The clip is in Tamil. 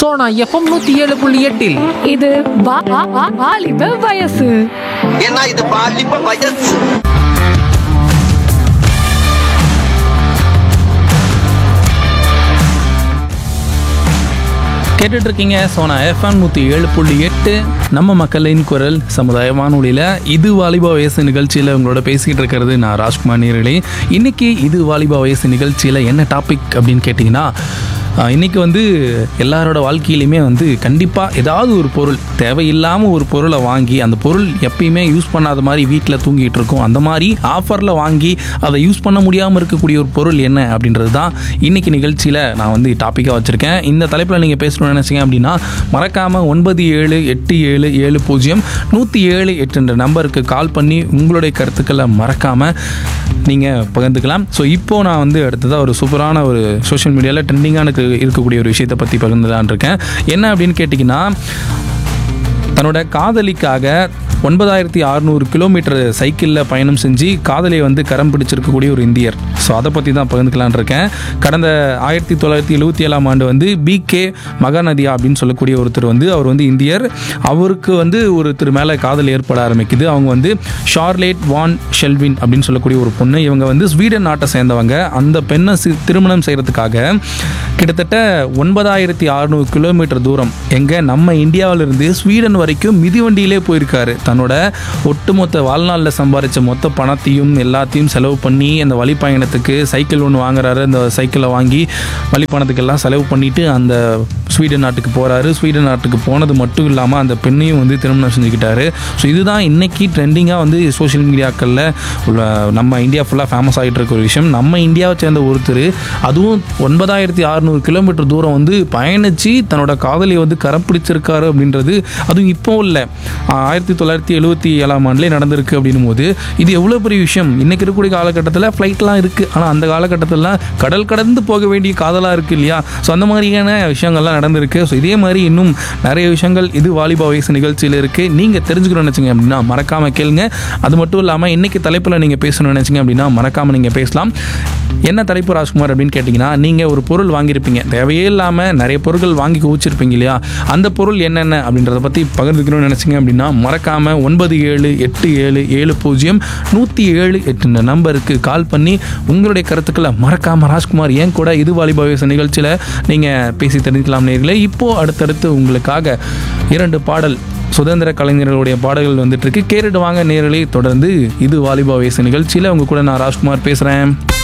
சோனா எஃப்எம் நூத்தி ஏழு புள்ளி எட்டில் இது வா- வா- வா- வாலிப வயசு ஏன்னா இது பாலிப்ப வயசு கேட்டுட்டு இருக்கீங்க சோனா எஃப்எம் நூற்றி ஏழு புள்ளி எட்டு நம்ம மக்களின் குரல் சமுதாய வானொலியில் இது வாலிபா வயசு நிகழ்ச்சியில் உங்களோட பேசிக்கிட்டு இருக்கிறது நான் ராஜ்குமார் நேர்களே இன்னைக்கு இது வாலிபா வயசு நிகழ்ச்சியில் என்ன டாபிக் அப்படின்னு கேட்டிங்கன்னா ஆஹ், இன்னைக்கு வந்து எல்லாரோட வாழ்க்கையிலையுமே வந்து கண்டிப்பாக ஏதாவது ஒரு பொருள் தேவையில்லாமல் ஒரு பொருளை வாங்கி அந்த பொருள் எப்பயுமே யூஸ் பண்ணாத மாதிரி வீட்டில் தூங்கிட்டு இருக்கும் அந்த மாதிரி ஆஃபரில் வாங்கி அதை யூஸ் பண்ண முடியாமல் இருக்கக்கூடிய ஒரு பொருள் என்ன அப்படின்றது தான் இன்னைக்கு நிகழ்ச்சியில் நான் வந்து டாப்பிக்காக வச்சுருக்கேன் இந்த தலைப்பில் நீங்கள் பேசணும்னு நினச்சிங்க அப்படின்னா மறக்காமல் ஒன்பது ஏழு எட்டு ஏழு ஏழு பூஜ்ஜியம் நூற்றி ஏழு எட்டுன்ற நம்பருக்கு கால் பண்ணி உங்களுடைய கருத்துக்களை மறக்காமல் நீங்கள் பகிர்ந்துக்கலாம் ஸோ இப்போது நான் வந்து அடுத்ததாக ஒரு சூப்பரான ஒரு சோஷியல் மீடியாவில் ட்ரெண்டிங்கான இருக்கக்கூடிய ஒரு விஷயத்தை பற்றி பகிர்ந்துதான் இருக்கேன் என்ன அப்படின்னு கேட்டிங்கன்னா தன்னோட காதலிக்காக ஒன்பதாயிரத்தி அறுநூறு கிலோமீட்டர் சைக்கிளில் பயணம் செஞ்சு காதலியை வந்து கரம் பிடிச்சிருக்கக்கூடிய ஒரு இந்தியர் ஸோ அதை பற்றி தான் பகிர்ந்துக்கலான் இருக்கேன் கடந்த ஆயிரத்தி தொள்ளாயிரத்தி எழுபத்தி ஏழாம் ஆண்டு வந்து பி கே மகாநதியா அப்படின்னு சொல்லக்கூடிய ஒருத்தர் வந்து அவர் வந்து இந்தியர் அவருக்கு வந்து ஒருத்தர் மேலே காதல் ஏற்பட ஆரம்பிக்குது அவங்க வந்து ஷார்லேட் வான் ஷெல்வின் அப்படின்னு சொல்லக்கூடிய ஒரு பொண்ணு இவங்க வந்து ஸ்வீடன் நாட்டை சேர்ந்தவங்க அந்த பெண்ணை சி- திருமணம் செய்கிறதுக்காக கிட்டத்தட்ட ஒன்பதாயிரத்தி அறுநூறு கிலோமீட்டர் தூரம் எங்கே நம்ம இந்தியாவிலிருந்து ஸ்வீடன் வரைக்கும் மிதிவண்டியிலே போயிருக்காரு தன்னோட ஒட்டுமொத்த வாழ்நாளில் சம்பாதிச்ச மொத்த பணத்தையும் எல்லாத்தையும் செலவு பண்ணி அந்த வழிப்பயணத்துக்கு சைக்கிள் ஒன்று வாங்குறாரு அந்த சைக்கிளை வாங்கி வழிப்பணத்துக்கெல்லாம் செலவு பண்ணிட்டு அந்த ஸ்வீடன் நாட்டுக்கு போகிறாரு ஸ்வீடன் நாட்டுக்கு போனது மட்டும் இல்லாமல் அந்த பெண்ணையும் வந்து திருமணம் செஞ்சுக்கிட்டாரு ஸோ இதுதான் இன்னைக்கு ட்ரெண்டிங்காக வந்து சோஷியல் மீடியாக்களில் உள்ள நம்ம இந்தியா ஃபுல்லாக ஃபேமஸ் ஆகிட்டு இருக்க ஒரு விஷயம் நம்ம இந்தியாவை சேர்ந்த ஒருத்தர் அதுவும் ஒன்பதாயிரத்தி அறுநூறு கிலோமீட்டர் தூரம் வந்து பயணித்து தன்னோட காதலியை வந்து கரம் பிடிச்சிருக்காரு அப்படின்றது அதுவும் இப்போ இல்லை ஆயிரத்தி தொள்ளாயிரத்தி எழுபத்தி ஏழாம் ஆண்டுலேயே நடந்திருக்கு அப்படின்னும் போது இது எவ்வளோ பெரிய விஷயம் இன்னைக்கு இருக்கக்கூடிய காலகட்டத்தில் ஃப்ளைட்லாம் இருக்குது ஆனால் அந்த காலகட்டத்தில் கடல் கடந்து போக வேண்டிய காதலாக இருக்குது இல்லையா ஸோ அந்த மாதிரியான விஷயங்கள்லாம் நடந்திருக்கு ஸோ இதே மாதிரி இன்னும் நிறைய விஷயங்கள் இது வாலிபா வயசு நிகழ்ச்சியில் இருக்குது நீங்கள் தெரிஞ்சுக்கணும்னு நினச்சிங்க அப்படின்னா மறக்காமல் கேளுங்க அது மட்டும் இல்லாமல் இன்னைக்கு தலைப்பில் நீங்கள் பேசணும்னு நினச்சிங்க அப்படின்னா மறக்காமல் நீங்கள் பேசலாம் என்ன தலைப்பு ராஜ்குமார் அப்படின்னு கேட்டிங்கன்னா நீங்கள் ஒரு பொருள் வாங்கியிருப்பீங்க தேவையே இல்லாமல் நிறைய பொருட்கள் வாங்கி குவிச்சிருப்பீங்க இல்லையா அந்த பொருள் என்னென்ன அப்படின்றத பற்றி பகிர்ந்துக்கணும்னு நினச்சிங்க அப்படின்னா மறக்காமல் ஒன்பது ஏழு எட்டு ஏழு ஏழு பூஜ்ஜியம் நூற்றி ஏழு எட்டு நம்பருக்கு கால் பண்ணி உங்களுடைய கருத்துக்களை மறக்காமல் ராஜ்குமார் ஏன் கூட இது வாலிபா வயசு நிகழ்ச்சியில் நீங்கள் பேசி தெரிஞ்சுக்கலாம் நேர்களே இப்போது அடுத்தடுத்து உங்களுக்காக இரண்டு பாடல் சுதந்திர கலைஞர்களுடைய பாடல்கள் வந்துட்டு இருக்கு கேட்டுட்டு வாங்க நேரலை தொடர்ந்து இது வாலிபா வயசு நிகழ்ச்சியில் உங்க கூட நான் ராஜ்குமார் பேசுகிறேன்